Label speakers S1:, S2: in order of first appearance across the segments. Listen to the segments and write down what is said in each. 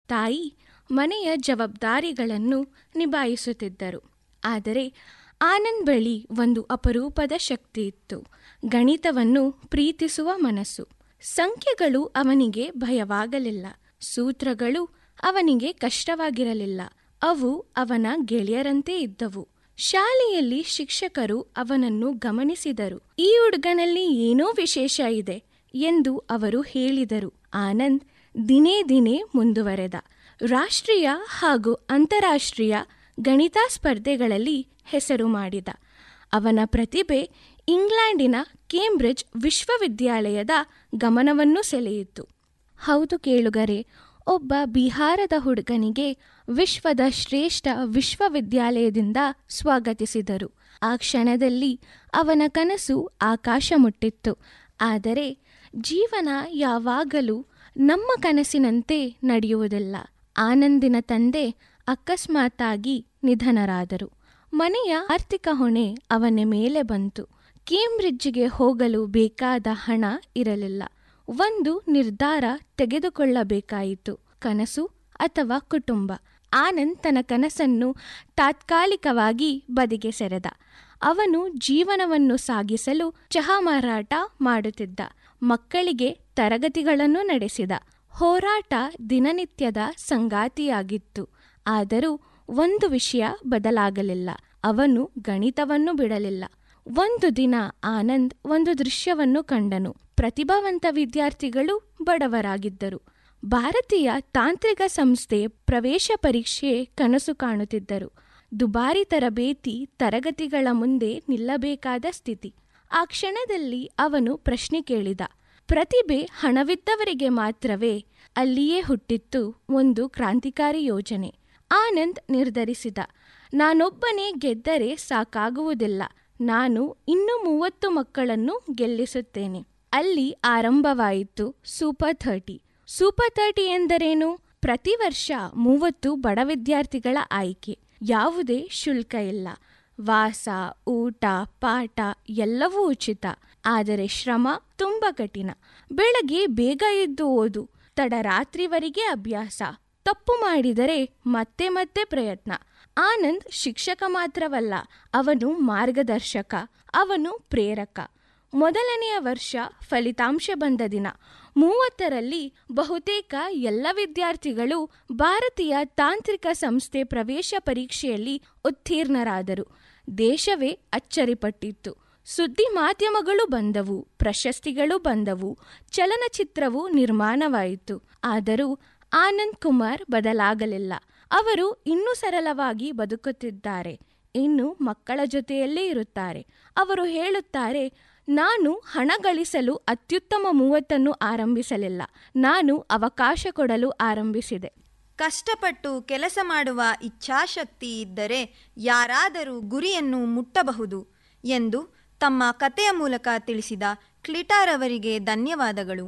S1: ತಾಯಿ ಮನೆಯ ಜವಾಬ್ದಾರಿಗಳನ್ನು ನಿಭಾಯಿಸುತ್ತಿದ್ದರು ಆದರೆ ಆನಂದ್ ಬಳಿ ಒಂದು ಅಪರೂಪದ ಶಕ್ತಿ ಇತ್ತು ಗಣಿತವನ್ನು ಪ್ರೀತಿಸುವ ಮನಸ್ಸು ಸಂಖ್ಯೆಗಳು ಅವನಿಗೆ ಭಯವಾಗಲಿಲ್ಲ ಸೂತ್ರಗಳು ಅವನಿಗೆ ಕಷ್ಟವಾಗಿರಲಿಲ್ಲ ಅವು ಅವನ ಗೆಳೆಯರಂತೆ ಇದ್ದವು ಶಾಲೆಯಲ್ಲಿ ಶಿಕ್ಷಕರು ಅವನನ್ನು ಗಮನಿಸಿದರು ಈ ಹುಡುಗನಲ್ಲಿ ಏನೋ ವಿಶೇಷ ಇದೆ ಎಂದು ಅವರು ಹೇಳಿದರು ಆನಂದ್ ದಿನೇ ದಿನೇ ಮುಂದುವರೆದ ರಾಷ್ಟ್ರೀಯ ಹಾಗೂ ಅಂತಾರಾಷ್ಟ್ರೀಯ ಗಣಿತ ಸ್ಪರ್ಧೆಗಳಲ್ಲಿ ಹೆಸರು ಮಾಡಿದ ಅವನ ಪ್ರತಿಭೆ ಇಂಗ್ಲೆಂಡಿನ ಕೇಂಬ್ರಿಡ್ಜ್ ವಿಶ್ವವಿದ್ಯಾಲಯದ ಗಮನವನ್ನು ಸೆಳೆಯಿತು ಹೌದು ಕೇಳುಗರೆ ಒಬ್ಬ ಬಿಹಾರದ ಹುಡುಗನಿಗೆ ವಿಶ್ವದ ಶ್ರೇಷ್ಠ ವಿಶ್ವವಿದ್ಯಾಲಯದಿಂದ ಸ್ವಾಗತಿಸಿದರು ಆ ಕ್ಷಣದಲ್ಲಿ ಅವನ ಕನಸು ಆಕಾಶ ಮುಟ್ಟಿತ್ತು ಆದರೆ ಜೀವನ ಯಾವಾಗಲೂ ನಮ್ಮ ಕನಸಿನಂತೆ ನಡೆಯುವುದಿಲ್ಲ ಆನಂದಿನ ತಂದೆ ಅಕಸ್ಮಾತ್ತಾಗಿ ನಿಧನರಾದರು ಮನೆಯ ಆರ್ಥಿಕ ಹೊಣೆ ಅವನ ಮೇಲೆ ಬಂತು ಕೇಂಬ್ರಿಡ್ಜ್ಗೆ ಹೋಗಲು ಬೇಕಾದ ಹಣ ಇರಲಿಲ್ಲ ಒಂದು ನಿರ್ಧಾರ ತೆಗೆದುಕೊಳ್ಳಬೇಕಾಯಿತು ಕನಸು ಅಥವಾ ಕುಟುಂಬ ಆನಂದ್ ತನ್ನ ಕನಸನ್ನು ತಾತ್ಕಾಲಿಕವಾಗಿ ಬದಿಗೆ ಸೆರೆದ ಅವನು ಜೀವನವನ್ನು ಸಾಗಿಸಲು ಚಹಾ ಮಾರಾಟ ಮಾಡುತ್ತಿದ್ದ ಮಕ್ಕಳಿಗೆ ತರಗತಿಗಳನ್ನು ನಡೆಸಿದ ಹೋರಾಟ ದಿನನಿತ್ಯದ ಸಂಗಾತಿಯಾಗಿತ್ತು ಆದರೂ ಒಂದು ವಿಷಯ ಬದಲಾಗಲಿಲ್ಲ ಅವನು ಗಣಿತವನ್ನು ಬಿಡಲಿಲ್ಲ ಒಂದು ದಿನ ಆನಂದ್ ಒಂದು ದೃಶ್ಯವನ್ನು ಕಂಡನು ಪ್ರತಿಭಾವಂತ ವಿದ್ಯಾರ್ಥಿಗಳು ಬಡವರಾಗಿದ್ದರು ಭಾರತೀಯ ತಾಂತ್ರಿಕ ಸಂಸ್ಥೆ ಪ್ರವೇಶ ಪರೀಕ್ಷೆ ಕನಸು ಕಾಣುತ್ತಿದ್ದರು ದುಬಾರಿ ತರಬೇತಿ ತರಗತಿಗಳ ಮುಂದೆ ನಿಲ್ಲಬೇಕಾದ ಸ್ಥಿತಿ ಆ ಕ್ಷಣದಲ್ಲಿ ಅವನು ಪ್ರಶ್ನೆ ಕೇಳಿದ ಪ್ರತಿಭೆ ಹಣವಿದ್ದವರಿಗೆ ಮಾತ್ರವೇ ಅಲ್ಲಿಯೇ ಹುಟ್ಟಿತ್ತು ಒಂದು ಕ್ರಾಂತಿಕಾರಿ ಯೋಜನೆ ಆನಂದ್ ನಿರ್ಧರಿಸಿದ ನಾನೊಬ್ಬನೇ ಗೆದ್ದರೆ ಸಾಕಾಗುವುದಿಲ್ಲ ನಾನು ಇನ್ನೂ ಮೂವತ್ತು ಮಕ್ಕಳನ್ನು ಗೆಲ್ಲಿಸುತ್ತೇನೆ ಅಲ್ಲಿ ಆರಂಭವಾಯಿತು ಸೂಪರ್ ಥರ್ಟಿ ಸೂಪರ್ ಥರ್ಟಿ ಎಂದರೇನು ಪ್ರತಿ ವರ್ಷ ಮೂವತ್ತು ಬಡ ವಿದ್ಯಾರ್ಥಿಗಳ ಆಯ್ಕೆ ಯಾವುದೇ ಶುಲ್ಕ ಇಲ್ಲ ವಾಸ ಊಟ ಪಾಠ ಎಲ್ಲವೂ ಉಚಿತ ಆದರೆ ಶ್ರಮ ತುಂಬ ಕಠಿಣ ಬೆಳಗ್ಗೆ ಬೇಗ ಎದ್ದು ಓದು ತಡರಾತ್ರಿವರೆಗೆ ಅಭ್ಯಾಸ ತಪ್ಪು ಮಾಡಿದರೆ ಮತ್ತೆ ಮತ್ತೆ ಪ್ರಯತ್ನ ಆನಂದ್ ಶಿಕ್ಷಕ ಮಾತ್ರವಲ್ಲ ಅವನು ಮಾರ್ಗದರ್ಶಕ ಅವನು ಪ್ರೇರಕ ಮೊದಲನೆಯ ವರ್ಷ ಫಲಿತಾಂಶ ಬಂದ ದಿನ ಮೂವತ್ತರಲ್ಲಿ ಬಹುತೇಕ ಎಲ್ಲ ವಿದ್ಯಾರ್ಥಿಗಳು ಭಾರತೀಯ ತಾಂತ್ರಿಕ ಸಂಸ್ಥೆ ಪ್ರವೇಶ ಪರೀಕ್ಷೆಯಲ್ಲಿ ಉತ್ತೀರ್ಣರಾದರು ದೇಶವೇ ಅಚ್ಚರಿಪಟ್ಟಿತ್ತು ಸುದ್ದಿ ಮಾಧ್ಯಮಗಳು ಬಂದವು ಪ್ರಶಸ್ತಿಗಳು ಬಂದವು ಚಲನಚಿತ್ರವು ನಿರ್ಮಾಣವಾಯಿತು ಆದರೂ ಆನಂದ್ ಕುಮಾರ್ ಬದಲಾಗಲಿಲ್ಲ ಅವರು ಇನ್ನೂ ಸರಳವಾಗಿ ಬದುಕುತ್ತಿದ್ದಾರೆ ಇನ್ನು ಮಕ್ಕಳ ಜೊತೆಯಲ್ಲೇ ಇರುತ್ತಾರೆ ಅವರು ಹೇಳುತ್ತಾರೆ ನಾನು ಹಣ ಗಳಿಸಲು ಅತ್ಯುತ್ತಮ ಮೂವತ್ತನ್ನು ಆರಂಭಿಸಲಿಲ್ಲ ನಾನು ಅವಕಾಶ ಕೊಡಲು ಆರಂಭಿಸಿದೆ
S2: ಕಷ್ಟಪಟ್ಟು ಕೆಲಸ ಮಾಡುವ ಇಚ್ಛಾಶಕ್ತಿ ಇದ್ದರೆ ಯಾರಾದರೂ ಗುರಿಯನ್ನು ಮುಟ್ಟಬಹುದು ಎಂದು ತಮ್ಮ ಕಥೆಯ ಮೂಲಕ ತಿಳಿಸಿದ ಕ್ಲಿಟಾರ್ ಅವರಿಗೆ ಧನ್ಯವಾದಗಳು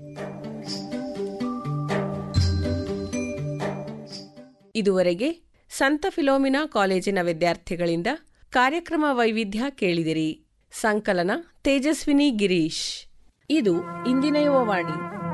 S3: ಇದುವರೆಗೆ ಸಂತ ಫಿಲೋಮಿನಾ ಕಾಲೇಜಿನ ವಿದ್ಯಾರ್ಥಿಗಳಿಂದ ಕಾರ್ಯಕ್ರಮ ವೈವಿಧ್ಯ ಕೇಳಿದಿರಿ ಸಂಕಲನ ತೇಜಸ್ವಿನಿ ಗಿರೀಶ್ ಇದು ಇಂದಿನ ಯುವವಾಣಿ